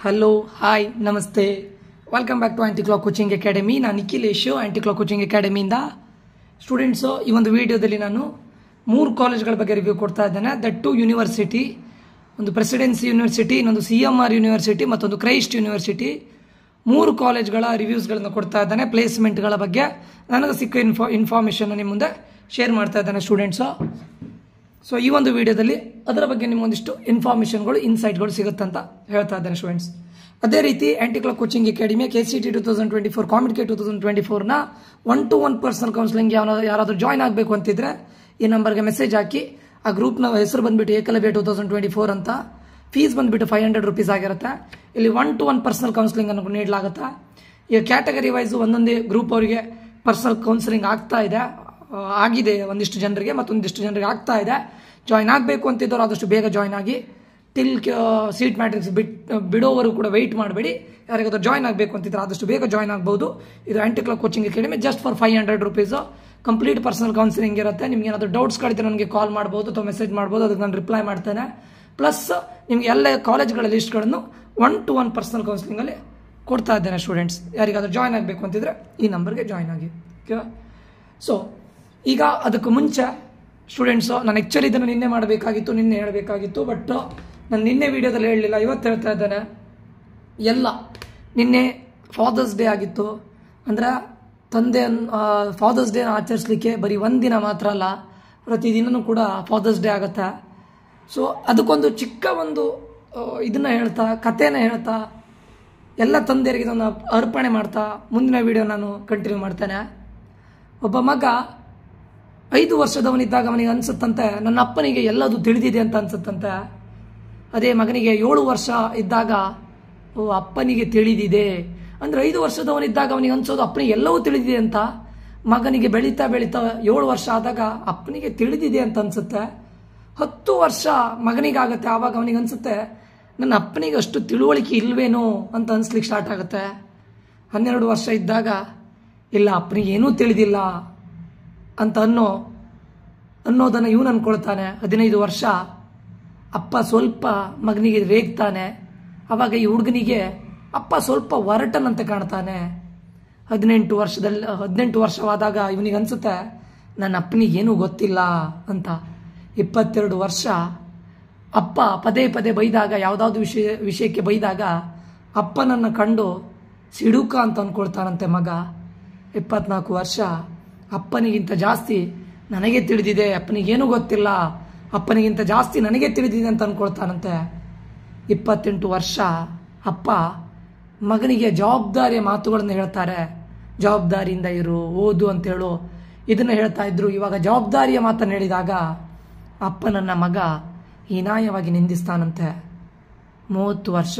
hello hi namaste welcome back to anti clock coaching academy ನಾನು Nikhilesh anti clock coaching ಅಕಾಡೆಮಿಯಿಂದ students ಈ ಒಂದು ವಿಡಿಯೋದಲ್ಲಿ ನಾನು ಮೂರು ಕಾಲೇಜ್ಗಳ ಬಗ್ಗೆ ರಿವ್ಯೂ ಕೊಡ್ತಾ ಇದ್ದೇನೆ ದಟ್ ಟು ಯೂನಿವರ್ಸಿಟಿ ಒಂದು ಪ್ರೆಸಿಡೆನ್ಸಿ ಯೂನಿವರ್ಸಿಟಿ ಇನ್ನೊಂದು ಸಿ ಎಮ್ ಆರ್ ಯೂನಿವರ್ಸಿಟಿ ಮತ್ತೊಂದು ಕ್ರೈಸ್ಟ್ ಯೂನಿವರ್ಸಿಟಿ ಮೂರು ಕಾಲೇಜ್ಗಳ ರಿವ್ಯೂಸ್ಗಳನ್ನು ಕೊಡ್ತಾ ಇದ್ದಾನೆ ಪ್ಲೇಸ್ಮೆಂಟ್ಗಳ ಬಗ್ಗೆ ನನಗೆ ಸಿಕ್ಕ ಇನ್ಫಾ ಇನ್ಫಾರ್ಮೇಷನ್ ನಿಮ್ಮ ಮುಂದೆ ಶೇರ್ ಮಾಡ್ತಾ ಇದ್ದಾನೆ ಸ್ಟೂಡೆಂಟ್ಸು ಸೊ ಈ ಒಂದು ವಿಡಿಯೋದಲ್ಲಿ ಅದರ ಬಗ್ಗೆ ನಿಮಗೊಂದಿಷ್ಟು ಇನ್ಫಾರ್ಮೇಷನ್ಗಳು ಇನ್ಸೈಟ್ಗಳು ಸಿಗುತ್ತೆ ಅಂತ ಹೇಳ್ತಾ ಇದ್ದೇನೆ ಸ್ಟೂಡೆಂಟ್ಸ್ ಅದೇ ರೀತಿ anticlock coaching academy K C T two thousand twenty four ಕಾಮಿಡ್ ಟು ತೌಸಂಡ್ ಟ್ವೆಂಟಿ ಫೋರ್ನ one to one personal counselling ಯಾವ ಯಾರಾದರೂ ಜಾಯ್ನ್ ಆಗಬೇಕು ಅಂತಿದ್ರೆ ಈ ನಂಬರ್ಗೆ ಮೆಸೇಜ್ ಹಾಕಿ ಆ ಗ್ರೂಪ್ನ ಹೆಸರು ಬಂದ್ಬಿಟ್ಟು Ekalavya two thousand twenty four ಅಂತ ಫೀಸ್ ಬಂದ್ಬಿಟ್ಟು ಫೈವ್ ಹಂಡ್ರೆಡ್ ರುಪೀಸ್ ಆಗಿರುತ್ತೆ ಇಲ್ಲಿ one to one personal counselling ಅನ್ನು ನೀಡಲಾಗುತ್ತೆ ಈ ಕ್ಯಾಟಗರಿ ವೈಸ್ ಒಂದೊಂದೇ ಗ್ರೂಪ್ ಅವರಿಗೆ ಪರ್ಸನಲ್ ಕೌನ್ಸಿಲಿಂಗ್ ಆಗ್ತಾ ಇದೆ ಆ, ಆಗಿದೆ ಒಂದಿಷ್ಟು ಜನರಿಗೆ ಮತ್ತೊಂದಿಷ್ಟು ಜನರಿಗೆ ಆಗ್ತಾ ಇದೆ ಜಾಯ್ನ್ ಆಗಬೇಕು ಅಂತಿದ್ದವರು ಆದಷ್ಟು ಬೇಗ ಜಾಯ್ನ್ ಆಗಿ ಟಿಲ್ ಸೀಟ್ ಮ್ಯಾಟ್ರಿಕ್ಸ್ ಬಿಟ್ ಬಿಡೋವರೆಗೂ ಕೂಡ ವೆಯ್ಟ್ ಮಾಡಬೇಡಿ ಯಾರಿಗಾದ್ರೂ ಜಾಯ್ನ್ ಆಗಬೇಕು ಅಂತಿದ್ರೆ ಆದಷ್ಟು ಬೇಗ ಜಾಯ್ನ್ ಆಗ್ಬೋದು ಇದು anticlock coaching academy just for five hundred rupees complete personal counselling ಇರುತ್ತೆ ನಿಮ್ಗೆ ಏನಾದರೂ ಡೌಟ್ಸ್ಗಳಿದ್ರೆ ನನಗೆ ಕಾಲ್ ಮಾಡ್ಬೋದು ಅಥವಾ ಮೆಸೇಜ್ ಮಾಡ್ಬೋದು ಅದಕ್ಕೆ ನಾನು ರಿಪ್ಲೈ ಮಾಡ್ತೇನೆ ಪ್ಲಸ್ ನಿಮಗೆ ಎಲ್ಲ ಕಾಲೇಜ್ಗಳ ಲಿಸ್ಟ್ಗಳನ್ನು ಒನ್ ಟು ಒನ್ ಪರ್ಸನಲ್ ಕೌನ್ಸಿಲಿಂಗಲ್ಲಿ ಕೊಡ್ತಾ ಇದ್ದೇನೆ ಸ್ಟೂಡೆಂಟ್ಸ್ ಯಾರಿಗಾದ್ರೂ ಜಾಯ್ನ್ ಆಗಬೇಕು ಅಂತಿದ್ರೆ ಈ ನಂಬರ್ಗೆ ಜಾಯ್ನ್ ಆಗಿ ಓಕೆ ಸೊ ಈಗ ಅದಕ್ಕೂ ಮುಂಚೆ ಸ್ಟೂಡೆಂಟ್ಸು ನಾನು ಆ್ಯಕ್ಚುಲಿ ಇದನ್ನು ನಿನ್ನೆ ಮಾಡಬೇಕಾಗಿತ್ತು ನಿನ್ನೆ ಹೇಳಬೇಕಾಗಿತ್ತು ಬಟ್ ನಾನು ನಿನ್ನೆ ವಿಡಿಯೋದಲ್ಲಿ ಹೇಳಲಿಲ್ಲ ಇವತ್ತು ಹೇಳ್ತಾ ಇದ್ದೇನೆ ಎಲ್ಲ ನಿನ್ನೆ ಫಾದರ್ಸ್ ಡೇ ಆಗಿತ್ತು ಅಂದರೆ ತಂದೆ ಫಾದರ್ಸ್ ಡೇನ ಆಚರಿಸ್ಲಿಕ್ಕೆ ಬರೀ ಒಂದಿನ ಮಾತ್ರ ಅಲ್ಲ ಪ್ರತಿದಿನನೂ ಕೂಡ ಫಾದರ್ಸ್ ಡೇ ಆಗುತ್ತೆ ಸೊ ಅದಕ್ಕೊಂದು ಚಿಕ್ಕ ಒಂದು ಇದನ್ನು ಹೇಳ್ತಾ ಕಥೆನ ಹೇಳ್ತಾ ಎಲ್ಲ ತಂದೆಯರಿಗೆ ಇದನ್ನು ಅರ್ಪಣೆ ಮಾಡ್ತಾ ಮುಂದಿನ ವಿಡಿಯೋ ನಾನು ಕಂಟಿನ್ಯೂ ಮಾಡ್ತೇನೆ ಒಬ್ಬ ಮಗ ಐದು ವರ್ಷದವನಿದ್ದಾಗ ಅವನಿಗೆ ಅನ್ಸುತ್ತಂತೆ ನನ್ನ ಅಪ್ಪನಿಗೆ ಎಲ್ಲದು ತಿಳಿದಿದೆ ಅಂತ ಅನ್ಸುತ್ತಂತೆ ಅದೇ ಮಗನಿಗೆ ಏಳು ವರ್ಷ ಇದ್ದಾಗ ಓ ಅಪ್ಪನಿಗೆ ತಿಳಿದಿದೆ ಅಂದ್ರೆ ಐದು ವರ್ಷದವನಿದ್ದಾಗ ಅವನಿಗೆ ಅನ್ಸೋದು ಅಪ್ಪನಿಗೆ ಎಲ್ಲವೂ ತಿಳಿದಿದೆ ಅಂತ ಮಗನಿಗೆ ಬೆಳೀತಾ ಬೆಳೀತಾ ಏಳು ವರ್ಷ ಆದಾಗ ಅಪ್ಪನಿಗೆ ತಿಳಿದಿದೆ ಅಂತ ಅನ್ಸುತ್ತೆ ಹತ್ತು ವರ್ಷ ಮಗನಿಗಾಗತ್ತೆ ಆವಾಗ ಅವನಿಗೆ ಅನ್ಸುತ್ತೆ ನನ್ನ ಅಪ್ಪನಿಗೆ ಅಷ್ಟು ತಿಳುವಳಿಕೆ ಇಲ್ವೇನೋ ಅಂತ ಅನ್ಸ್ಲಿಕ್ಕೆ ಸ್ಟಾರ್ಟ್ ಆಗುತ್ತೆ ಹನ್ನೆರಡು ವರ್ಷ ಇದ್ದಾಗ ಇಲ್ಲ ಅಪ್ಪನಿಗೆ ಏನೂ ತಿಳಿದಿಲ್ಲ ಅಂತ ಅನ್ನೋ ಅನ್ನೋದನ್ನು ಇವನು ಅನ್ಕೊಳ್ತಾನೆ ಹದಿನೈದು ವರ್ಷ ಅಪ್ಪ ಸ್ವಲ್ಪ ಮಗನಿಗೆ ರೇಗ್ತಾನೆ ಅವಾಗ ಈ ಹುಡುಗನಿಗೆ ಅಪ್ಪ ಸ್ವಲ್ಪ ಒರಟನಂತೆ ಕಾಣ್ತಾನೆ ಹದಿನೆಂಟು ವರ್ಷದಲ್ಲಿ ಹದಿನೆಂಟು ವರ್ಷವಾದಾಗ ಇವನಿಗೆ ಅನ್ಸುತ್ತೆ ನನ್ನ ಅಪ್ಪನಿಗೆ ಏನೂ ಗೊತ್ತಿಲ್ಲ ಅಂತ ಇಪ್ಪತ್ತೆರಡು ವರ್ಷ ಅಪ್ಪ ಪದೇ ಪದೇ ಬೈದಾಗ ಯಾವುದಾದ್ರು ವಿಷಯ ವಿಷಯಕ್ಕೆ ಬೈದಾಗ ಅಪ್ಪನನ್ನು ಕಂಡು ಸಿಡುಕ ಅಂತ ಅಂದ್ಕೊಳ್ತಾನಂತೆ ಮಗ ಇಪ್ಪತ್ನಾಲ್ಕು ವರ್ಷ ಅಪ್ಪನಿಗಿಂತ ಜಾಸ್ತಿ ನನಗೆ ತಿಳಿದಿದೆ ಅಪ್ಪನಿಗೇನೂ ಗೊತ್ತಿಲ್ಲ ಅಪ್ಪನಿಗಿಂತ ಜಾಸ್ತಿ ನನಗೆ ತಿಳಿದಿದೆ ಅಂತ ಅಂದ್ಕೊಳ್ತಾನಂತೆ ಇಪ್ಪತ್ತೆಂಟು ವರ್ಷ ಅಪ್ಪ ಮಗನಿಗೆ ಜವಾಬ್ದಾರಿಯ ಮಾತುಗಳನ್ನು ಹೇಳ್ತಾರೆ ಜವಾಬ್ದಾರಿಯಿಂದ ಇರು ಓದು ಅಂತೇಳು ಇದನ್ನು ಹೇಳ್ತಾ ಇದ್ರು ಇವಾಗ ಜವಾಬ್ದಾರಿಯ ಮಾತನ್ನು ಹೇಳಿದಾಗ ಅಪ್ಪ ನನ್ನ ಮಗ ಹೀನಾಯವಾಗಿ ನಿಂದಿಸ್ತಾನಂತೆ ಮೂವತ್ತು ವರ್ಷ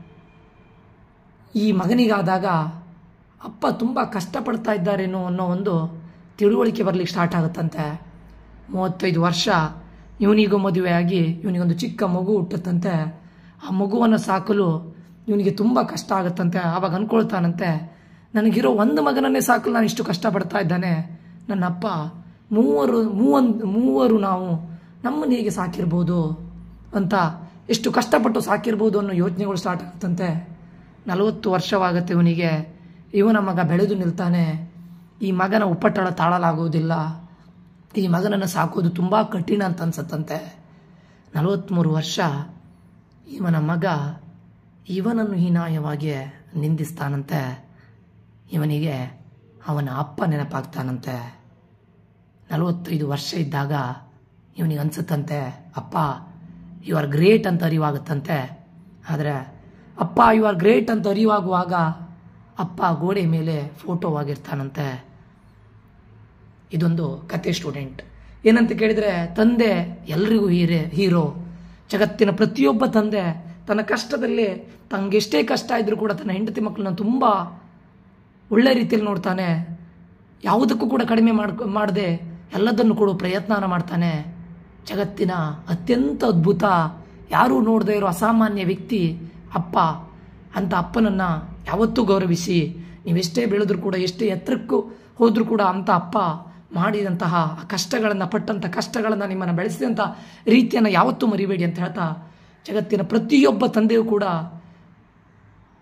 ಈ ಮಗನಿಗಾದಾಗ ಅಪ್ಪ ತುಂಬ ಕಷ್ಟಪಡ್ತಾ ಇದ್ದಾರೇನೋ ಅನ್ನೋ ಒಂದು ತಿಳುವಳಿಕೆ ಬರಲಿಕ್ಕೆ ಸ್ಟಾರ್ಟ್ ಆಗುತ್ತಂತೆ ಮೂವತ್ತೈದು ವರ್ಷ ಇವನಿಗೂ ಮದುವೆಯಾಗಿ ಇವನಿಗೊಂದು ಚಿಕ್ಕ ಮಗು ಹುಟ್ಟುತ್ತಂತೆ ಆ ಮಗುವನ್ನು ಸಾಕಲು ಇವನಿಗೆ ತುಂಬ ಕಷ್ಟ ಆಗುತ್ತಂತೆ ಆವಾಗ ಅನ್ಕೊಳ್ತಾನಂತೆ ನನಗಿರೋ ಒಂದು ಮಗನನ್ನೇ ಸಾಕಲು ನಾನು ಇಷ್ಟು ಕಷ್ಟಪಡ್ತಾ ಇದ್ದಾನೆ ನನ್ನ ಅಪ್ಪ ಮೂವರು ಮೂವೊಂದು ಮೂವರು ನಾವು ನಮ್ಮನ್ನು ಹೇಗೆ ಸಾಕಿರ್ಬೋದು ಅಂತ ಎಷ್ಟು ಕಷ್ಟಪಟ್ಟು ಸಾಕಿರ್ಬೋದು ಅನ್ನೋ ಯೋಚನೆಗಳು ಸ್ಟಾರ್ಟ್ ಆಗುತ್ತಂತೆ ನಲವತ್ತು ವರ್ಷವಾಗುತ್ತೆ ಇವನಿಗೆ ಇವನ ಮಗ ಬೆಳೆದು ನಿಲ್ತಾನೆ ಈ ಮಗನ ಉಪಟಳ ತಾಳಲಾಗುವುದಿಲ್ಲ ಈ ಮಗನನ್ನು ಸಾಕೋದು ತುಂಬ ಕಠಿಣ ಅಂತ ಅನ್ಸತ್ತಂತೆ ನಲವತ್ತ್ಮೂರು ವರ್ಷ ಇವನ ಮಗ ಇವನನ್ನು ಹೀನಾಯವಾಗಿ ನಿಂದಿಸ್ತಾನಂತೆ ಇವನಿಗೆ ಅವನ ಅಪ್ಪ ನೆನಪಾಗ್ತಾನಂತೆ ನಲವತ್ತೈದು ವರ್ಷ ಇದ್ದಾಗ ಇವನಿಗೆ ಅನ್ಸುತ್ತಂತೆ ಅಪ್ಪ ಯು ಆರ್ ಗ್ರೇಟ್ ಅಂತ ಅರಿವಾಗುತ್ತಂತೆ ಆದರೆ ಅಪ್ಪ ಯು ಆರ್ ಗ್ರೇಟ್ ಅಂತ ಅರಿವಾಗುವಾಗ ಅಪ್ಪ ಗೋಡೆ ಮೇಲೆ ಫೋಟೋ ಆಗಿರ್ತಾನಂತೆ ಇದೊಂದು ಕತೆ ಸ್ಟೂಡೆಂಟ್ ಏನಂತ ಕೇಳಿದರೆ ತಂದೆ ಎಲ್ರಿಗೂ ಹೀರೆ ಹೀರೋ ಜಗತ್ತಿನ ಪ್ರತಿಯೊಬ್ಬ ತಂದೆ ತನ್ನ ಕಷ್ಟದಲ್ಲಿ ತನಗೆಷ್ಟೇ ಕಷ್ಟ ಇದ್ರೂ ಕೂಡ ತನ್ನ ಹೆಂಡತಿ ಮಕ್ಕಳನ್ನ ತುಂಬ ಒಳ್ಳೆ ರೀತಿಯಲ್ಲಿ ನೋಡ್ತಾನೆ ಯಾವುದಕ್ಕೂ ಕೂಡ ಕಡಿಮೆ ಮಾಡ್ಕೊ ಮಾಡದೆ ಎಲ್ಲದನ್ನು ಕೊಡೋ ಪ್ರಯತ್ನನ ಮಾಡ್ತಾನೆ ಜಗತ್ತಿನ ಅತ್ಯಂತ ಅದ್ಭುತ ಯಾರೂ ನೋಡದೇ ಇರೋ ಅಸಾಮಾನ್ಯ ವ್ಯಕ್ತಿ ಅಪ್ಪ ಅಂತ ಅಪ್ಪನನ್ನು ಯಾವತ್ತೂ ಗೌರವಿಸಿ ನೀವೆಷ್ಟೇ ಬೆಳೆದ್ರೂ ಕೂಡ ಎಷ್ಟೇ ಎತ್ತರಕ್ಕೂ ಹೋದರೂ ಕೂಡ ಅಂಥ ಅಪ್ಪ ಮಾಡಿದಂತಹ ಆ ಕಷ್ಟಗಳನ್ನು ಪಟ್ಟಂಥ ಕಷ್ಟಗಳನ್ನು ನಿಮ್ಮನ್ನು ಬೆಳೆಸಿದಂಥ ರೀತಿಯನ್ನು ಯಾವತ್ತೂ ಮರಿಬೇಡಿ ಅಂತ ಹೇಳ್ತಾ ಜಗತ್ತಿನ ಪ್ರತಿಯೊಬ್ಬ ತಂದೆಯೂ ಕೂಡ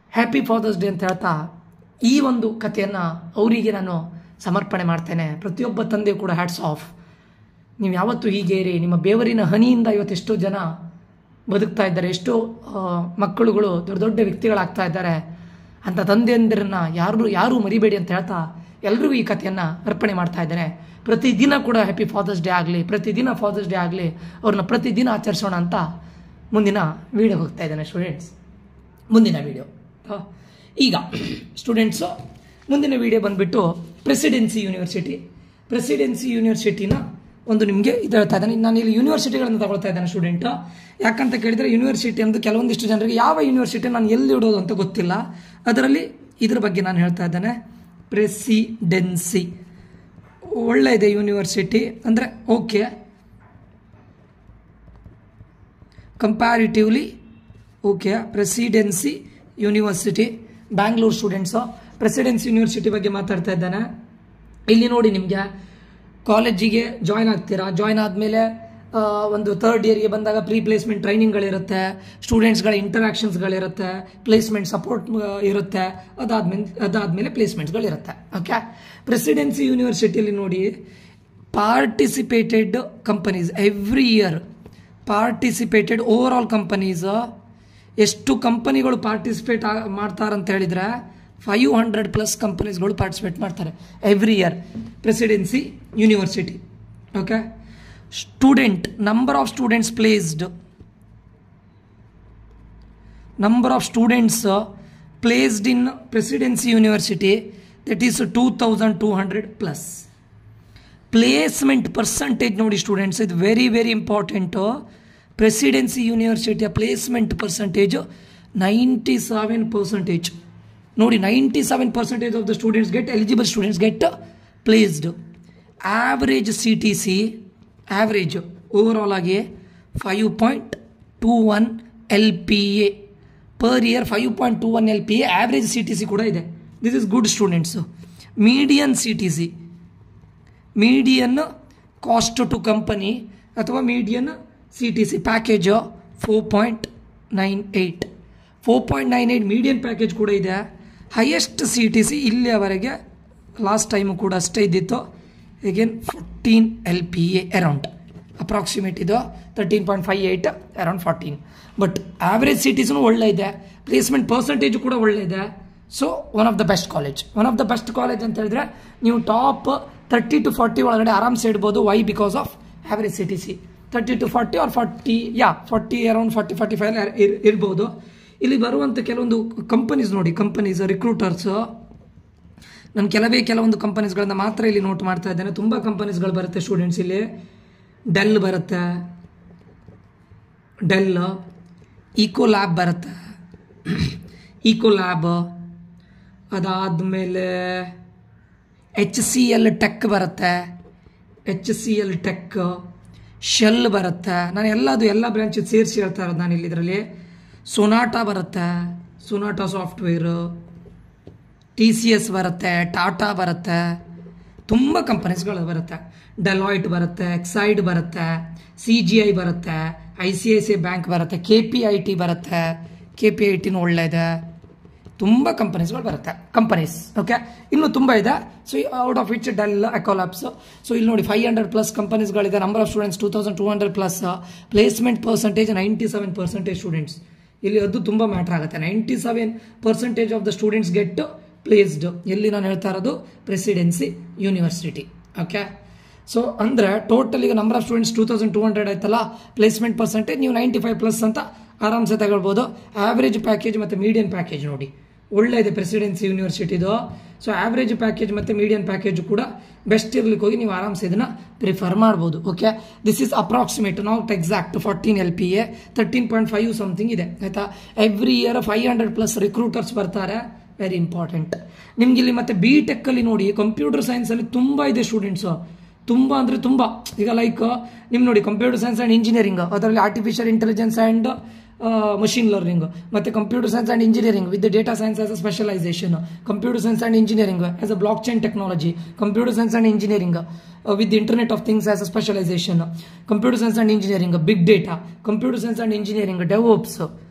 ಹ್ಯಾಪಿ ಫಾದರ್ಸ್ ಡೇ ಅಂತ ಹೇಳ್ತಾ ಈ ಒಂದು ಕಥೆಯನ್ನು ಅವರಿಗೆ ನಾನು ಸಮರ್ಪಣೆ ಮಾಡ್ತೇನೆ ಪ್ರತಿಯೊಬ್ಬ ತಂದೆ ಕೂಡ ಹ್ಯಾಟ್ಸ್ ಆಫ್ ನೀವು ಯಾವತ್ತೂ ಹೀಗೆ ಇರಿ ನಿಮ್ಮ ಬೇವರಿನ ಹನಿಯಿಂದ ಇವತ್ತು ಎಷ್ಟೋ ಜನ ಬದುಕ್ತಾ ಇದ್ದಾರೆ ಎಷ್ಟೋ ಆ, ಮಕ್ಕಳುಗಳು ದೊಡ್ಡ ದೊಡ್ಡ ವ್ಯಕ್ತಿಗಳಾಗ್ತಾ ಇದ್ದಾರೆ ಅಂತ ತಂದೆಯಂದಿರನ್ನ ಯಾರು ಯಾರೂ ಮರಿಬೇಡಿ ಅಂತ ಹೇಳ್ತಾ ಎಲ್ರಿಗೂ ಈ ಕಥೆಯನ್ನು ಅರ್ಪಣೆ ಮಾಡ್ತಾ ಇದ್ದೇನೆ ಪ್ರತಿದಿನ ಕೂಡ ಹ್ಯಾಪಿ ಫಾದರ್ಸ್ ಡೇ ಆಗಲಿ ಪ್ರತಿದಿನ ಫಾದರ್ಸ್ ಡೇ ಆಗಲಿ ಅವ್ರನ್ನ ಪ್ರತಿದಿನ ಆಚರಿಸೋಣ ಅಂತ ಮುಂದಿನ ವಿಡಿಯೋ ಹೋಗ್ತಾ ಇದ್ದೇನೆ ಸ್ಟೂಡೆಂಟ್ಸ್ ಮುಂದಿನ ವಿಡಿಯೋ ಈಗ ಸ್ಟೂಡೆಂಟ್ಸು ಮುಂದಿನ ವಿಡಿಯೋ ಬಂದುಬಿಟ್ಟು ಪ್ರೆಸಿಡೆನ್ಸಿ ಯೂನಿವರ್ಸಿಟಿ ಪ್ರೆಸಿಡೆನ್ಸಿ ಯೂನಿವರ್ಸಿಟಿನ ಒಂದು ನಿಮಗೆ ಇದು ಹೇಳ್ತಾ ಇದ್ದಾನೆ ನಾನು ಇಲ್ಲಿ ಯೂನಿವರ್ಸಿಟಿಗಳನ್ನು ತಗೊಳ್ತಾ ಇದ್ದೇನೆ ಸ್ಟೂಡೆಂಟ್ ಯಾಕಂತ ಕೇಳಿದರೆ ಯೂನಿವರ್ಸಿಟಿ ಅಂತ ಕೆಲವೊಂದಿಷ್ಟು ಜನರಿಗೆ ಯಾವ ಯೂನಿವರ್ಸಿಟಿ ನಾನು ಎಲ್ಲಿ ಇಡೋದು ಅಂತ ಗೊತ್ತಿಲ್ಲ ಅದರಲ್ಲಿ ಇದ್ರ ಬಗ್ಗೆ ನಾನು ಹೇಳ್ತಾ ಇದ್ದೇನೆ ಪ್ರೆಸಿಡೆನ್ಸಿ ಒಳ್ಳೆ ಇದೆ ಯೂನಿವರ್ಸಿಟಿ ಅಂದರೆ okay comparatively okay Presidency University Bangalore students Presidency University ಬಗ್ಗೆ ಮಾತಾಡ್ತಾ ಇದ್ದಾನೆ ಇಲ್ಲಿ ನೋಡಿ ನಿಮಗೆ ಕಾಲೇಜಿಗೆ ಜಾಯ್ನ್ ಆಗ್ತೀರಾ ಜಾಯ್ನ್ ಆದಮೇಲೆ ಒಂದು ಥರ್ಡ್ ಇಯರ್ಗೆ ಬಂದಾಗ ಪ್ರೀ ಪ್ಲೇಸ್ಮೆಂಟ್ ಟ್ರೈನಿಂಗ್ಗಳಿರುತ್ತೆ ಸ್ಟೂಡೆಂಟ್ಸ್ಗಳ ಇಂಟರಾಕ್ಷನ್ಸ್ಗಳಿರುತ್ತೆ ಪ್ಲೇಸ್ಮೆಂಟ್ ಸಪೋರ್ಟ್ ಇರುತ್ತೆ ಅದಾದ್ಮೇಲೆ ಅದಾದಮೇಲೆ ಪ್ಲೇಸ್ಮೆಂಟ್ಸ್ಗಳಿರುತ್ತೆ ಓಕೆ ಪ್ರೆಸಿಡೆನ್ಸಿ ಯೂನಿವರ್ಸಿಟಿಯಲ್ಲಿ ನೋಡಿ participated companies every year participated overall companies ಎಷ್ಟು ಕಂಪನಿಗಳು ಪಾರ್ಟಿಸಿಪೇಟ್ ಮಾಡ್ತಾರಂತ ಹೇಳಿದ್ರೆ ಫೈವ್ ಹಂಡ್ರೆಡ್ ಪ್ಲಸ್ ಕಂಪನೀಸ್ಗಳು ಪಾರ್ಟಿಸಿಪೇಟ್ ಮಾಡ್ತಾರೆ every year Presidency University okay student number of students placed number of students uh, placed in presidency university that is 2200 plus placement percentage ನೋಡಿ students ಇದು very very important Presidency ಯೂನಿವರ್ಸಿಟಿಯ placement percentage ninety seven percentage ನೋಡಿ ninety seven percentage of the students get eligible students get placed average C T C average overall ಆಗಿ five point two one L P A per year five point two one L P A average C T C ಕೂಡ ಇದೆ this is good students median C T C median cost to company ಅಥವಾ median C T C package four point nine eight four point nine eight median package ಕೂಡ ಇದೆ highest C T C ಇಲ್ಲಿಯವರೆಗೆ last time ಕೂಡ ಅಷ್ಟೇ ಇದ್ದಿತ್ತು again fourteen L P A around approximate ಇದು thirteen point five eight around fourteen but average C T C ಒಳ್ಳೆ ಇದೆ placement percentage ಕೂಡ ಒಳ್ಳೆ ಇದೆ so one of the best college one of the best college ಅಂತ ಹೇಳಿದ್ರೆ ನೀವು top thirty to forty ಒಳಗಡೆ ಆರಾಮ್ಸೆ ಇಡ್ಬೋದು why because of average C T C thirty to forty or forty yeah forty around forty forty five ಇರ್ಬೋದು ಇಲ್ಲಿ ಬರುವಂಥ ಕೆಲವೊಂದು ಕಂಪನೀಸ್ ನೋಡಿ ಕಂಪನೀಸ್ ರಿಕ್ರೂಟರ್ಸ್ ನಾನು ಕೆಲವೇ ಕೆಲವೊಂದು ಕಂಪನೀಸ್ಗಳನ್ನ ಮಾತ್ರ ಇಲ್ಲಿ ನೋಟ್ ಮಾಡ್ತಾ ಇದ್ದೇನೆ ತುಂಬ ಕಂಪನೀಸ್ಗಳು ಬರುತ್ತೆ ಸ್ಟೂಡೆಂಟ್ಸ್ ಇಲ್ಲಿ ಡೆಲ್ ಬರುತ್ತೆ ಡೆಲ್ ಈಕೋ ಲ್ಯಾಬ್ ಬರುತ್ತೆ ಈಕೋ ಲ್ಯಾಬ್ ಅದಾದಮೇಲೆ ಎಚ್ ಸಿ ಎಲ್ ಟೆಕ್ ಬರುತ್ತೆ H C L Tech Shell ಬರುತ್ತೆ ನಾನು ಎಲ್ಲದು ಎಲ್ಲ ಬ್ರಾಂಚ್ ಸೇರಿಸಿ ಹೇಳ್ತಾ ಇರೋದು ನಾನು ಇಲ್ಲಿ ಇದರಲ್ಲಿ ಸೊನಾಟಾ ಬರುತ್ತೆ Sonata software T C S ಬರುತ್ತೆ ಟಾಟಾ ಬರುತ್ತೆ ತುಂಬ ಕಂಪನೀಸ್ಗಳು ಬರುತ್ತೆ ಡೆಲಾಯ್ಟ್ ಬರುತ್ತೆ ಎಕ್ಸೈಡ್ ಬರುತ್ತೆ ಸಿ ಜಿ ಐ ಬರುತ್ತೆ I C I C I bank ಬರುತ್ತೆ ಕೆ ಪಿ ಐ ಟಿ ಬರುತ್ತೆ ಕೆ ಪಿ ಐ ಟಿನೂ ಒಳ್ಳೆಯದೆ ತುಂಬ ಕಂಪನೀಸ್ಗಳು ಬರುತ್ತೆ ಕಂಪನೀಸ್ ಓಕೆ ಇನ್ನೂ ತುಂಬ ಇದೆ so out of which Dell ಅಕೋಲಾಪ್ಸ್ ಸೊ ಇಲ್ಲಿ ನೋಡಿ ಫೈವ್ ಹಂಡ್ರೆಡ್ ಪ್ಲಸ್ ಕಂಪನೀಸ್ಗಳಿದೆ number of students two thousand two hundred plus placement percentage ninety seven percentage students ಇಲ್ಲಿ ಅದು ತುಂಬ ಮ್ಯಾಟ್ರ್ ಆಗುತ್ತೆ ninety seven percentage of the students get placed ಎಲ್ಲಿ ನಾನು ಹೇಳ್ತಾ ಇರೋದು ಪ್ರೆಸಿಡೆನ್ಸಿ ಯೂನಿವರ್ಸಿಟಿ ಓಕೆ ಸೊ ಅಂದರೆ ಟೋಟಲ್ ಈಗ number of students two thousand two hundred ಆಯ್ತಲ್ಲ ಪ್ಲೇಸ್ಮೆಂಟ್ ಪರ್ಸೆಂಟೇಜ್ ನೀವು ನೈಂಟಿ ಫೈವ್ ಪ್ಲಸ್ ಅಂತ ಆರಾಮ್ಸೆ ತಗೊಳ್ಬೋದು ಆವ್ರೇಜ್ ಪ್ಯಾಕೇಜ್ ಮತ್ತು ಮೀಡಿಯನ್ ಪ್ಯಾಕೇಜ್ ನೋಡಿ ಒಳ್ಳೆ ಇದೆ ಪ್ರೆಸಿಡೆನ್ಸಿ ಯೂನಿವರ್ಸಿಟಿದು ಸೊ ಆವ್ರೇಜ್ ಪ್ಯಾಕೇಜ್ ಮತ್ತು ಮೀಡಿಯನ್ ಪ್ಯಾಕೇಜ್ ಕೂಡ ಬೆಸ್ಟ್ ಇರ್ಲಿಕ್ಕೆ ಹೋಗಿ ನೀವು ಆರಾಮ್ಸೆ ಇದನ್ನ ಪ್ರಿಫರ್ ಮಾಡ್ಬೋದು okay this is approximate not exact fourteen L P A thirteen point five something ಇದೆ ಆಯ್ತಾ every year five hundred plus recruiters ಬರ್ತಾರೆ ವೆರಿ ಇಂಪಾರ್ಟೆಂಟ್ ನಿಮ್ಗೆ ಇಲ್ಲಿ ಮತ್ತೆ ಬಿ ಟೆಕ್ಕಲ್ಲಿ ನೋಡಿ ಕಂಪ್ಯೂಟರ್ ಸೈನ್ಸಲ್ಲಿ ತುಂಬ ಇದೆ ಸ್ಟೂಡೆಂಟ್ಸು ತುಂಬ ಅಂದರೆ ತುಂಬ ಈಗ ಲೈಕ್ ನಿಮ್ಗೆ ನೋಡಿ ಕಂಪ್ಯೂಟರ್ ಸೈನ್ಸ್ ಆ್ಯಂಡ್ ಇಂಜಿನಿಯರಿಂಗ್ ಅದರಲ್ಲಿ artificial intelligence and machine learning ಮತ್ತು computer science and engineering with data science as a specialization computer science and engineering as a blockchain technology computer science and engineering with internet of things as a specialization computer science and engineering big data computer science and engineering DevOps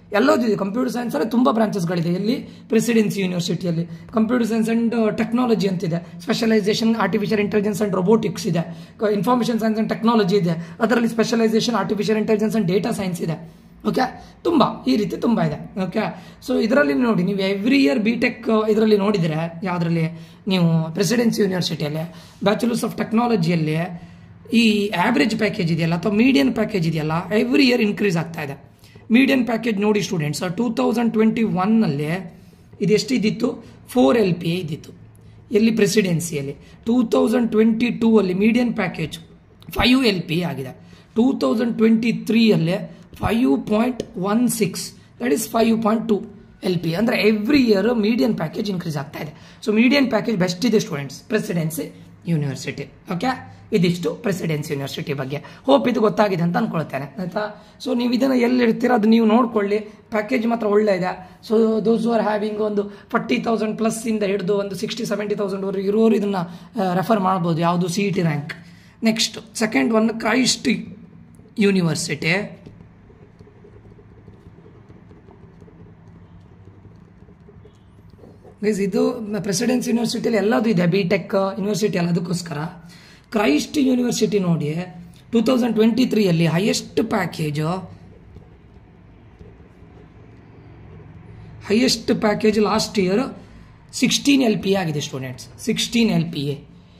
ಎಲ್ಲದೂ ಇದೆ computer science ಅಂದರೆ ತುಂಬ ಬ್ರಾಂಚಸ್ಗಳಿದೆ ಎಲ್ಲಿ Presidency ಯೂನಿವರ್ಸಿಟಿಯಲ್ಲಿ computer science and technology ಅಂತಿದೆ specialization artificial intelligence and robotics ಇದೆ information science and technology ಇದೆ ಅದರಲ್ಲಿ specialization artificial intelligence and data science ಇದೆ ಓಕೆ ತುಂಬ ಈ ರೀತಿ ತುಂಬ ಇದೆ ಓಕೆ ಸೊ ಇದರಲ್ಲಿ ನೋಡಿ ನೀವು ಎವ್ರಿ ಇಯರ್ ಬಿ ಟೆಕ್ ಇದರಲ್ಲಿ ನೋಡಿದರೆ ಯಾವುದರಲ್ಲಿ ನೀವು ಪ್ರೆಸಿಡೆನ್ಸಿ ಯೂನಿವರ್ಸಿಟಿಯಲ್ಲಿ ಬ್ಯಾಚುಲರ್ಸ್ ಆಫ್ ಟೆಕ್ನಾಲಜಿಯಲ್ಲಿ ಈ ಆವ್ರೇಜ್ ಪ್ಯಾಕೇಜ್ ಇದೆಯಲ್ಲ ಅಥವಾ ಮೀಡಿಯನ್ ಪ್ಯಾಕೇಜ್ ಇದೆಯಲ್ಲ ಎವ್ರಿ ಇಯರ್ ಇನ್ಕ್ರೀಸ್ ಆಗ್ತಾ ಇದೆ ಮೀಡಿಯನ್ ಪ್ಯಾಕೇಜ್ ನೋಡಿ ಸ್ಟೂಡೆಂಟ್ಸ್ ಟೂ ತೌಸಂಡ್ ಟ್ವೆಂಟಿ ಒನ್ನಲ್ಲಿ ಇದು ಎಷ್ಟಿದ್ದಿತ್ತು ಫೋರ್ ಎಲ್ ಪಿ ಎ ಇದ್ದಿತ್ತು ಎಲ್ಲಿ ಪ್ರೆಸಿಡೆನ್ಸಿಯಲ್ಲಿ ಟೂ ತೌಸಂಡ್ ಟ್ವೆಂಟಿ ಟೂ ಅಲ್ಲಿ median package five L P ಆಗಿದೆ ಟೂ ತೌಸಂಡ್ ಟ್ವೆಂಟಿ ತ್ರೀಯಲ್ಲಿ five point one six that is five point two L P ಅಂದರೆ every year median package increase ಆಗ್ತಾ ಇದೆ so median package best ಇದೆ students Presidency University okay ಇದಿಷ್ಟು Presidency University ಬಗ್ಗೆ hope ಇದು ಗೊತ್ತಾಗಿದೆ ಅಂತ ಅನ್ಕೊಳ್ತೇನೆ ಆಯ್ತಾ ಸೊ ನೀವು ಇದನ್ನು ಎಲ್ಲಿ ಇರ್ತೀರ ಅದು ನೀವು ನೋಡ್ಕೊಳ್ಳಿ ಪ್ಯಾಕೇಜ್ ಮಾತ್ರ ಒಳ್ಳೆ ಇದೆ ಸೊ ದೋಸ್ ಆರ್ ಹ್ಯಾವಿಂಗ್ ಒಂದು ಫಾರ್ಟಿ ತೌಸಂಡ್ ಪ್ಲಸ್ ಇಂದ ಹಿಡಿದು ಒಂದು ಸಿಕ್ಸ್ಟಿ ಸೆವೆಂಟಿ ತೌಸಂಡ್ವರೆಗೆ ಇರೋರು ಇದನ್ನ ರೆಫರ್ ಮಾಡ್ಬೋದು ಯಾವುದು C E T rank next second one Christ University guys ಇದು ಪ್ರೆಸಿಡೆನ್ಸ್ ಯೂನಿವರ್ಸಿಟಿಯಲ್ಲಿ ಎಲ್ಲದೂ ಇದೆ ಬಿ ಟೆಕ್ ಯೂನಿವರ್ಸಿಟಿ ಎಲ್ಲ ಅದಕ್ಕೋಸ್ಕರ ಕ್ರೈಸ್ಟ್ ಯೂನಿವರ್ಸಿಟಿ ನೋಡಿ ಟೂ ತೌಸಂಡ್ ಟ್ವೆಂಟಿ ತ್ರೀಯಲ್ಲಿ highest package highest package last year sixteen L P ಆಗಿದೆ students sixteen L P A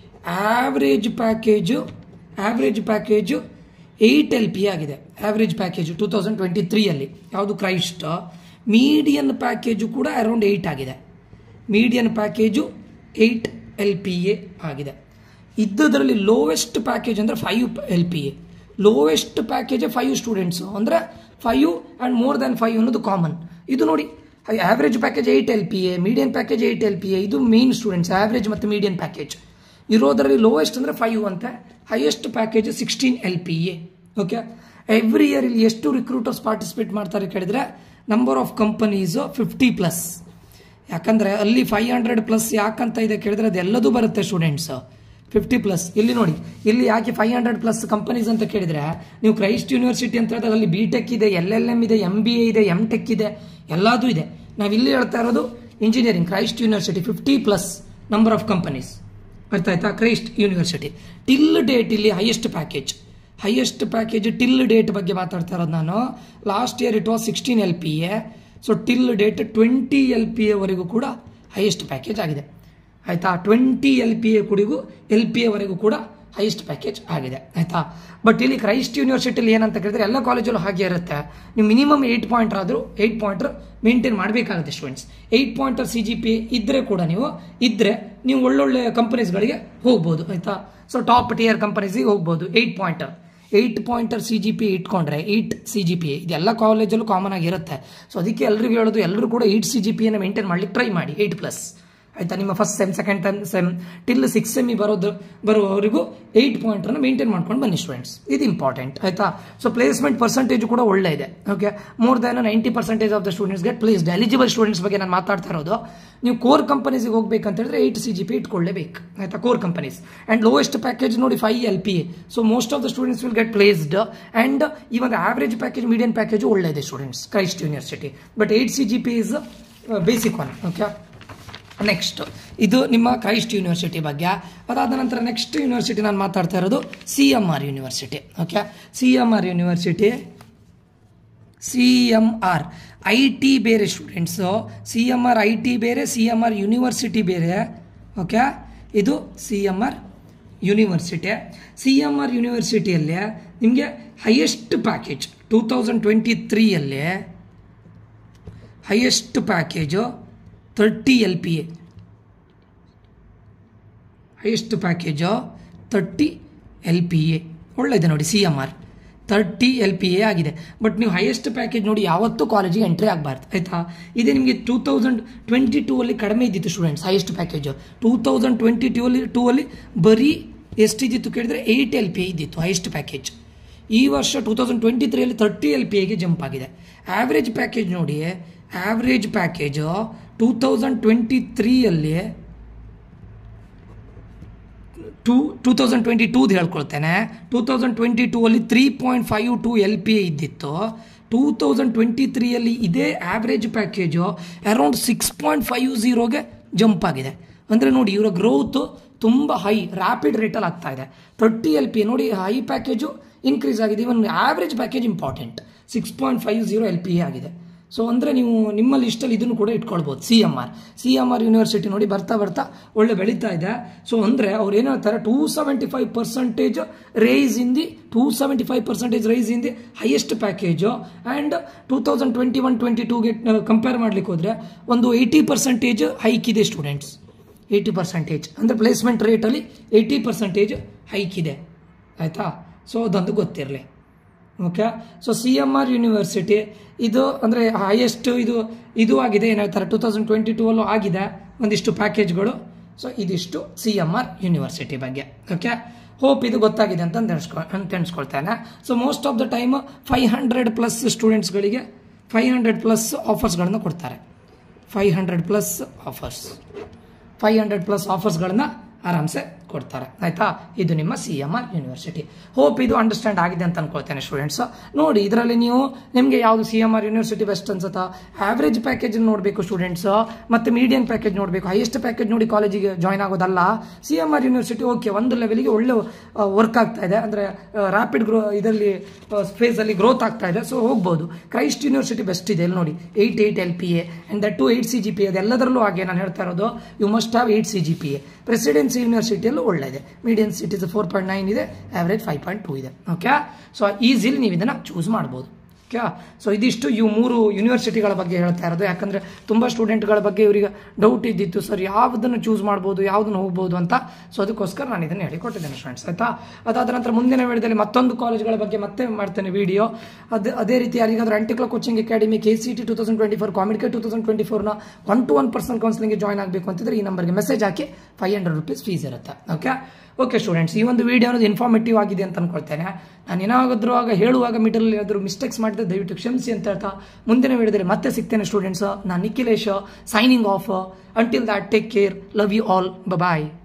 average package average package eight L P ಆಗಿದೆ average package two thousand twenty ತ್ರೀಯಲ್ಲಿ ಯಾವುದು Christ median package ಕೂಡ around eight ಆಗಿದೆ median package eight L P A ಆಗಿದೆ ಇದ್ದದರಲ್ಲಿ lowest package ಅಂದರೆ five L P A lowest package five students ಅಂದರೆ five and more than five ಅನ್ನೋದು common ಇದು ನೋಡಿ average package eight L P A median package eight L P A ಇದು main students average ಮತ್ತು median package ಇರೋದರಲ್ಲಿ lowest ಅಂದರೆ five ಅಂತ highest package sixteen L P A okay every year ಇಲ್ಲಿ ಎಷ್ಟು ರಿಕ್ರೂಟರ್ಸ್ ಪಾರ್ಟಿಸಿಪೇಟ್ ಮಾಡ್ತಾರೆ ಕೇಳಿದ್ರೆ number of companies fifty plus ಯಾಕಂದರೆ ಅಲ್ಲಿ ಫೈವ್ ಹಂಡ್ರೆಡ್ ಪ್ಲಸ್ ಯಾಕಂತ ಇದೆ ಕೇಳಿದ್ರೆ ಅದೆಲ್ಲದೂ ಬರುತ್ತೆ ಸ್ಟೂಡೆಂಟ್ಸ್ ಫಿಫ್ಟಿ ಪ್ಲಸ್ ಇಲ್ಲಿ ನೋಡಿ ಇಲ್ಲಿ ಯಾಕೆ ಫೈವ್ ಹಂಡ್ರೆಡ್ ಪ್ಲಸ್ ಕಂಪನೀಸ್ ಅಂತ ಕೇಳಿದ್ರೆ ನೀವು ಕ್ರೈಸ್ಟ್ ಯೂನಿವರ್ಸಿಟಿ ಅಂತ ಹೇಳಿದ್ರೆ ಅಲ್ಲಿ ಬಿ ಟೆಕ್ ಇದೆ ಎಲ್ ಎಲ್ ಎಮ್ ಇದೆ ಎಮ್ ಬಿ ಎ ಇದೆ ಎಮ್ ಟೆಕ್ ಇದೆ ಎಲ್ಲದೂ ಇದೆ ನಾವು ಇಲ್ಲಿ ಹೇಳ್ತಾ ಇರೋದು engineering Christ University fifty plus number of companies ಅರ್ಥ ಆಯ್ತಾ ಕ್ರೈಸ್ಟ್ ಯೂನಿವರ್ಸಿಟಿ ಟಿಲ್ ಡೇಟ್ ಇಲ್ಲಿ highest package highest package till date ಬಗ್ಗೆ ಮಾತಾಡ್ತಾ ಇರೋದು ನಾನು last year it was sixteen L P A so till date twenty L P ಎವರೆಗೂ ಕೂಡ highest package ಆಗಿದೆ ಆಯಿತಾ ಟ್ವೆಂಟಿ ಎಲ್ ಪಿ ಎ ಕುಡಿಗೂ ಎಲ್ ಪಿ ಎವರೆಗೂ ಕೂಡ ಹೈಯೆಸ್ಟ್ ಪ್ಯಾಕೇಜ್ ಆಗಿದೆ ಆಯಿತಾ ಬಟ್ ಇಲ್ಲಿ ಕ್ರೈಸ್ಟ್ ಯೂನಿವರ್ಸಿಟಿಲಿ ಏನಂತ ಕೇಳಿದ್ರೆ ಎಲ್ಲ ಕಾಲೇಜಲ್ಲೂ ಹಾಗೆ ಇರುತ್ತೆ ನೀವು ಮಿನಿಮಮ್ ಏಯ್ಟ್ ಪಾಯಿಂಟರ್ ಆದರೂ ಏಯ್ಟ್ ಪಾಯಿಂಟರ್ ಮೇಂಟೈನ್ ಮಾಡಬೇಕಾಗುತ್ತೆ students eight pointer C G P ಇದ್ದರೆ ಕೂಡ ನೀವು ಇದ್ದರೆ ನೀವು ಒಳ್ಳೊಳ್ಳೆ ಕಂಪನೀಸ್ಗಳಿಗೆ ಹೋಗ್ಬೋದು ಆಯಿತಾ ಸೊ ಟಾಪ್ ಟಿಯರ್ ಕಂಪನೀಸಿಗೆ ಹೋಗ್ಬೋದು eight pointer eight pointer C G P ಇಟ್ಕೊಂಡ್ರೆ ಏಯ್ಟ್ ಸಿ ಜಿ ಪಿ ಇದೆಲ್ಲ ಕಾಲೇಜಲ್ಲೂ ಕಾಮನ್ ಆಗಿರುತ್ತೆ ಸೊ ಅದಕ್ಕೆ ಎಲ್ರಿಗೂ ಹೇಳೋದು ಎಲ್ಲರೂ ಕೂಡ ಏಯ್ಟ್ ಸಿ ಜಿ ಪಿಯನ್ನು ಮೇಂಟೈನ್ ಮಾಡ್ಲಿಕ್ಕೆ ಟ್ರೈ ಮಾಡಿ ಏಯ್ಟ್ ಪ್ಲಸ್ ಆಯಿತಾ ನಿಮ್ಮ first sem second time sem till six sem ಬರೋದು ಬರುವವರೆಗೂ ಏಯ್ಟ್ ಪಾಯಿಂಟನ್ನು ಮೇಂಟೈನ್ ಮಾಡ್ಕೊಂಡು ಬನ್ನಿ ಸ್ಟೂಡೆಂಟ್ಸ್ ಇದು ಇಂಪಾರ್ಟೆಂಟ್ ಆಯಿತಾ ಸೊ ಪ್ಲೇಸ್ಮೆಂಟ್ ಪರ್ಸೆಂಟೇಜ್ ಕೂಡ ಒಳ್ಳೆ ಇದೆ okay more than ninety percentage of the students get placed eligible students ಬಗ್ಗೆ ನಾನು ಮಾತಾಡ್ತಾ ಇರೋದು ನೀವು ಕೋರ್ ಕಂಪನೀಸಿಗೆ ಹೋಗ್ಬೇಕಂತ ಹೇಳಿದ್ರೆ ಏಯ್ಟ್ ಸಿ ಜಿ ಪಿ ಇಟ್ಕೊಳ್ಳೇಬೇಕು ಆಯಿತಾ core companies and lowest package ನೋಡಿ five L P A so most of the students will get placed and ಈ ಒಂದು ಆವ್ರೇಜ್ ಪ್ಯಾಕೇಜ್ ಮೀಡಿಯನ್ ಪ್ಯಾಕೇಜ್ ಒಳ್ಳೆಯದೆ students Christ University but eight C G P is basic one okay next ಇದು ನಿಮ್ಮ Christ university ಬಗ್ಗೆ ಅದಾದ ನಂತರ next university ನಾನು ಮಾತಾಡ್ತಾ ಇರೋದು C M R university okay C M R university C M R I T ಬೇರೆ students C M R I T ಬೇರೆ ಸಿ ಎಮ್ ಆರ್ ಯೂನಿವರ್ಸಿಟಿ ಬೇರೆ ಓಕೆ ಇದು C M R university C M R ಯೂನಿವರ್ಸಿಟಿಯಲ್ಲಿ ನಿಮಗೆ highest package two thousand twenty ತ್ರೀಯಲ್ಲಿ highest package thirty L P A highest package thirty L P A ಒಳ್ಳೆಯದೆ ನೋಡಿ C M R thirty L P A ಆಗಿದೆ but ನೀವು highest package ನೋಡಿ ಯಾವತ್ತೂ ಕಾಲೇಜಿಗೆ ಎಂಟ್ರಿ ಆಗಬಾರ್ದು ಆಯಿತಾ ಇದೇ ನಿಮಗೆ ಟೂ ತೌಸಂಡ್ ಟ್ವೆಂಟಿ ಟೂ ಅಲ್ಲಿ ಕಡಿಮೆ ಇದ್ದಿತ್ತು students highest package two thousand twenty two ಅಲ್ಲಿ ಟೂ ಅಲ್ಲಿ ಬರೀ ಎಷ್ಟಿದ್ದಿತ್ತು ಕೇಳಿದ್ರೆ ಏಯ್ಟ್ ಎಲ್ ಪಿ ಎ ಇದ್ದಿತ್ತು ಹೈಯೆಸ್ಟ್ ಪ್ಯಾಕೇಜ್ ಈ ವರ್ಷ ಟೂ ತೌಸಂಡ್ ಟ್ವೆಂಟಿ ತ್ರೀಯಲ್ಲಿ ತರ್ಟಿ ಎಲ್ ಪಿ ಎಗೆ ಜಂಪ್ ಆಗಿದೆ ಆವ್ರೇಜ್ ಪ್ಯಾಕೇಜ್ ನೋಡಿ average package two thousand twenty ತ್ರೀಯಲ್ಲಿ ಟೂ ಟೂ ತೌಸಂಡ್ ಟ್ವೆಂಟಿ ಟೂದು ಹೇಳ್ಕೊಳ್ತೇನೆ ಟೂ ತೌಸಂಡ್ ಟ್ವೆಂಟಿ ಟೂ ಅಲ್ಲಿ three point five two L P A ಇದ್ದಿತ್ತು ಟೂ ತೌಸಂಡ್ ಟ್ವೆಂಟಿ ತ್ರೀಯಲ್ಲಿ ಇದೇ average package around six point five ಝೀರೋಗೆ jump ಆಗಿದೆ ಅಂದರೆ ನೋಡಿ ಇವರ ಗ್ರೋತು ತುಂಬ ಹೈ ರ್ಯಾಪಿಡ್ ರೇಟಲ್ಲಿ ಆಗ್ತಾ ಇದೆ ತರ್ಟಿ ಎಲ್ ಪಿ ನೋಡಿ ಹೈ ಪ್ಯಾಕೇಜು ಇನ್ಕ್ರೀಸ್ ಆಗಿದೆ even average package important six point five zero L P A ಆಗಿದೆ ಸೊ ಅಂದರೆ ನೀವು ನಿಮ್ಮ ಲಿಸ್ಟಲ್ಲಿ ಇದನ್ನು ಕೂಡ ಇಟ್ಕೊಳ್ಬೋದು C M R C M R university ನೋಡಿ ಬರ್ತಾ ಬರ್ತಾ ಒಳ್ಳೆ ಬೆಳೀತಾ ಇದೆ ಸೊ ಅಂದರೆ ಅವ್ರು ಏನು ಹೇಳ್ತಾರೆ two seventy five percentage raise in the two seventy five percentage rise in the highest package and two thousand twenty one twenty ಟೂಗೆ ಕಂಪೇರ್ ಮಾಡ್ಲಿಕ್ಕೆ ಹೋದರೆ ಒಂದು ಏಯ್ಟಿ ಪರ್ಸೆಂಟೇಜ್ ಹೈಕ್ ಇದೆ ಸ್ಟೂಡೆಂಟ್ಸ್ ಏಯ್ಟಿ ಪರ್ಸೆಂಟೇಜ್ ಅಂದರೆ ಪ್ಲೇಸ್ಮೆಂಟ್ ರೇಟಲ್ಲಿ ಏಯ್ಟಿ ಪರ್ಸೆಂಟೇಜ್ ಹೈಕ್ ಇದೆ ಆಯಿತಾ so ಅದೊಂದು ಗೊತ್ತಿರಲಿ okay so C M R university ಇದು ಅಂದರೆ ಹೈಯೆಸ್ಟ್ ಇದು ಇದು ಆಗಿದೆ ಏನು ಹೇಳ್ತಾರೆ ಟೂ ತೌಸಂಡ್ ಟ್ವೆಂಟಿ ಟೂ ಅಲ್ಲೂ ಆಗಿದೆ ಒಂದಿಷ್ಟು ಪ್ಯಾಕೇಜ್ಗಳು ಸೊ ಇದಿಷ್ಟು ಸಿ ಎಮ್ ಆರ್ ಯೂನಿವರ್ಸಿಟಿ ಬಗ್ಗೆ ಓಕೆ ಹೋಪ್ ಇದು ಗೊತ್ತಾಗಿದೆ ಅಂತ ನೆನೆಸ್ಕೊ ಅಂತ ಎಣಿಸ್ಕೊಳ್ತೇನೆ so most of the time five hundred plus ಸ್ಟೂಡೆಂಟ್ಸ್ಗಳಿಗೆ ಫೈವ್ ಹಂಡ್ರೆಡ್ ಪ್ಲಸ್ ಆಫರ್ಸ್ಗಳನ್ನು ಕೊಡ್ತಾರೆ five hundred plus offers five hundred plus ಆಫರ್ಸ್ಗಳನ್ನ ಆರಾಮ್ಸೆ ಕೊಡ್ತಾರೆ ಆಯ್ತಾ ಇದು ನಿಮ್ಮ C M R university hope ಇದು ಅಂಡರ್ಸ್ಟ್ಯಾಂಡ್ ಆಗಿದೆ ಅಂತ ಅನ್ಕೊಳ್ತೇನೆ ಸ್ಟೂಡೆಂಟ್ಸ್ ನೋಡಿ ಇದರಲ್ಲಿ ನೀವು ನಿಮಗೆ ಯಾವುದು C M R university best ಅನ್ಸುತ್ತಾ ಆವ್ರೇಜ್ ಪ್ಯಾಕೇಜ್ ನೋಡಬೇಕು ಸ್ಟೂಡೆಂಟ್ಸ್ ಮತ್ತೆ ಮೀಡಿಯಂ ಪ್ಯಾಕೇಜ್ ನೋಡಬೇಕು ಹೈಯೆಸ್ಟ್ ಪ್ಯಾಕೇಜ್ ನೋಡಿ ಕಾಲೇಜಿಗೆ ಜಾಯ್ನ್ ಆಗೋದಲ್ಲ C M R university okay ಒಂದು ಲೆವೆಲ್ಗೆ ಒಳ್ಳೆ ವರ್ಕ್ ಆಗ್ತಾ ಇದೆ ಅಂದರೆ ರ್ಯಾಪಿಡ್ ಗ್ರೋ ಇದರಲ್ಲಿ ಫೇಸಲ್ಲಿ ಗ್ರೋತ್ ಆಗ್ತಾ ಇದೆ ಸೊ ಹೋಗ್ಬೋದು ಕ್ರೈಸ್ಟ್ ಯೂನಿವರ್ಸಿಟಿ ಬೆಸ್ಟ್ ಇದೆ ಇಲ್ಲಿ ನೋಡಿ eight eight L P A and that to eight C G P ಅದೆಲ್ಲದರಲ್ಲೂ ಹಾಗೆ ನಾನು ಹೇಳ್ತಾ ಇರೋದು you must have eight C G P A Presidency ಯೂನಿವರ್ಸಿಟಿಯಲ್ಲೂ ಒಳ್ಳೆಯದೆ medium cities four point nine ಇದೆ ಆವ್ರೇಜ್ ಫೈವ್ ಪಾಯಿಂಟ್ ಟೂ ಇದೆ ಓಕೆ ಸೊ ಈಸಿಲಿ ನೀವು ಇದನ್ನು ಚೂಸ್ ಮಾಡ್ಬೋದು ಓಕೆ ಸೊ ಇದಿಷ್ಟು ಇವು ಮೂರು ಯೂನಿವರ್ಸಿಟಿಗಳ ಬಗ್ಗೆ ಹೇಳ್ತಾ ಇರೋದು ಯಾಕಂದರೆ ತುಂಬ ಸ್ಟೂಡೆಂಟ್ಗಳ ಬಗ್ಗೆ ಇವರಿಗೆ ಡೌಟ್ ಇದ್ದಿತ್ತು ಸರ್ ಯಾವುದನ್ನು ಚೂಸ್ ಮಾಡ್ಬೋದು ಯಾವುದನ್ನು ಹೋಗ್ಬೋದು ಅಂತ ಸೊ ಅದಕ್ಕೋಸ್ಕರ ನಾನು ಇದನ್ನು ಹೇಳಿಕೊಟ್ಟಿದ್ದೇನೆ ಸ್ಟೂಡೆಂಟ್ಸ್ ಆಯಿತಾ ಅದಾದ ನಂತರ ಮುಂದಿನ ವಿಡಿಯೋದಲ್ಲಿ ಮತ್ತೊಂದು ಕಾಲೇಜ್ಗಳ ಬಗ್ಗೆ ಮತ್ತೆ ಮಾಡ್ತೇನೆ ವಿಡಿಯೋ ಅದು ಅದೇ ರೀತಿ ಯಾರಿಗಾದ್ರೂ ಆಂಟಿಕ್ಲಾ coaching academy K C T two thousand twenty four ಕಾಮಿಡಿಕೆ ಟೂ ತೌಸಂಡ್ ಟ್ವೆಂಟಿ ಫೋರ್ನ ಒನ್ ಟು ಒನ್ ಪರ್ಸನಲ್ ಕೌನ್ಸಿಲಿಂಗ್ಗೆ ಜಾಯ್ನ್ ಆಗಬೇಕು ಅಂತಿದ್ರೆ ಈ ನಂಬರ್ಗೆ ಮೆಸೇಜ್ ಹಾಕಿ ಫೈವ್ ಹಂಡ್ರೆಡ್ ರುಪೀಸ್ ಫೀಸ್ ಇರುತ್ತೆ ಓಕೆ ಓಕೆ ಸ್ಟೂಡೆಂಟ್ಸ್ ಈ ಒಂದು ವಿಡಿಯೋ ಅನ್ನೋದು ಇನ್ಫಾರ್ಮೇಟಿವ್ ಆಗಿದೆ ಅಂತ ಅನ್ಕೊಳ್ತೇನೆ ನಾನು ಏನಾದರೂ ಆಗ ಹೇಳುವಾಗ ಮಿಡಲ್ ಏನಾದರೂ ಮಿಸ್ಟೇಕ್ಸ್ ಮಾಡಿದ್ರೆ ದಯವಿಟ್ಟು ಕ್ಷಮಿಸಿ ಅಂತ ಹೇಳ್ತಾ ಮುಂದಿನ ವಿಡಿಯೋದಲ್ಲಿ ಮತ್ತೆ ಸಿಗ್ತೇನೆ ಸ್ಟೂಡೆಂಟ್ಸ್ ನಾನು Nikhilesh signing off until that take care love you all bye